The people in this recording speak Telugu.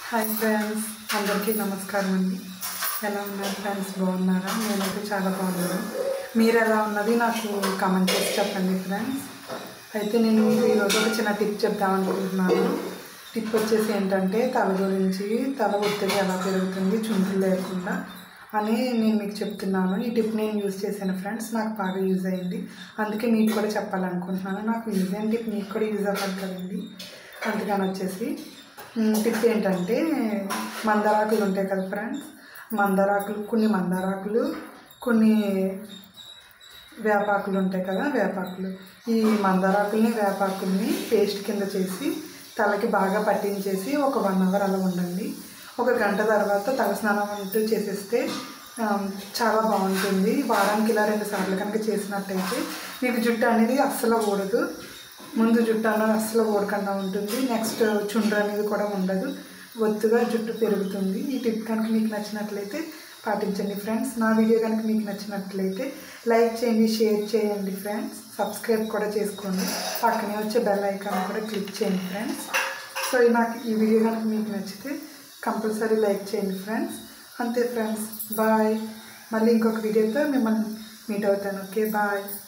హాయ్ ఫ్రెండ్స్ అందరికీ నమస్కారం అండి ఎలా ఉన్నారు ఫ్రెండ్స్ బాగున్నారా నేనైతే చాలా బాగున్నాను మీరు ఎలా ఉన్నది నాకు కామెంట్ చేసి చెప్పండి ఫ్రెండ్స్ అయితే నేను మీకు ఈరోజు ఒక చిన్న టిప్ చెప్దాం అనుకుంటున్నాను టిప్ వచ్చేసి ఏంటంటే తల గురించి తల ఒత్తిడి ఎలా పెరుగుతుంది చుండ్రులు లేకుండా అని నేను మీకు చెప్తున్నాను ఈ టిప్ నేను యూజ్ చేశాను ఫ్రెండ్స్ నాకు బాగా యూజ్ అయింది అందుకే మీకు కూడా చెప్పాలనుకుంటున్నాను నాకు యూజ్ అయిన టిప్ మీకు కూడా యూజ్ అవ్వాలి కదండి అందుకని వచ్చేసి మ్, టిప్ ఏంటంటే మందారాకులు ఉంటాయి కదా ఫ్రెండ్స్ మందారాకులు కొన్ని మందారాకులు కొన్ని వేపాకులు ఉంటాయి కదా వేపాకులు ఈ మందారాకుల్ని వేపాకుల్ని పేస్ట్ కింద చేసి తలకి బాగా పట్టించేసి ఒక వన్ అవర్ అలా ఉండండి ఒక గంట తర్వాత తల స్నానం అంటూ చేసేస్తే ఆ, చాలా బాగుంటుంది వారానికి ఇలా రెండు సార్లు కనుక చేసినట్టయితే మీకు జుట్టు అనేది అస్సలు ఊడదు ముందు జుట్టు అన్నది అస్సలు ఊడకుండా ఉంటుంది నెక్స్ట్ చుండ్రు అనేది కూడా ఉండదు ఒత్తుగా జుట్టు పెరుగుతుంది ఈ టిప్ కనుక మీకు నచ్చినట్లయితే పాటించండి ఫ్రెండ్స్ నా వీడియో కనుక మీకు నచ్చినట్లయితే లైక్ చేయండి షేర్ చేయండి ఫ్రెండ్స్ సబ్స్క్రైబ్ కూడా చేసుకోండి పక్కనే వచ్చే బెల్ ఐకాన్ కూడా క్లిక్ చేయండి ఫ్రెండ్స్ సో ఈ నాకు ఈ వీడియో కనుక మీకు నచ్చితే కంపల్సరీ లైక్ చేయండి ఫ్రెండ్స్ అంతే ఫ్రెండ్స్ బాయ్ మళ్ళీ ఇంకొక వీడియోతో మిమ్మల్ని మీట్ అవుతాను ఓకే బాయ్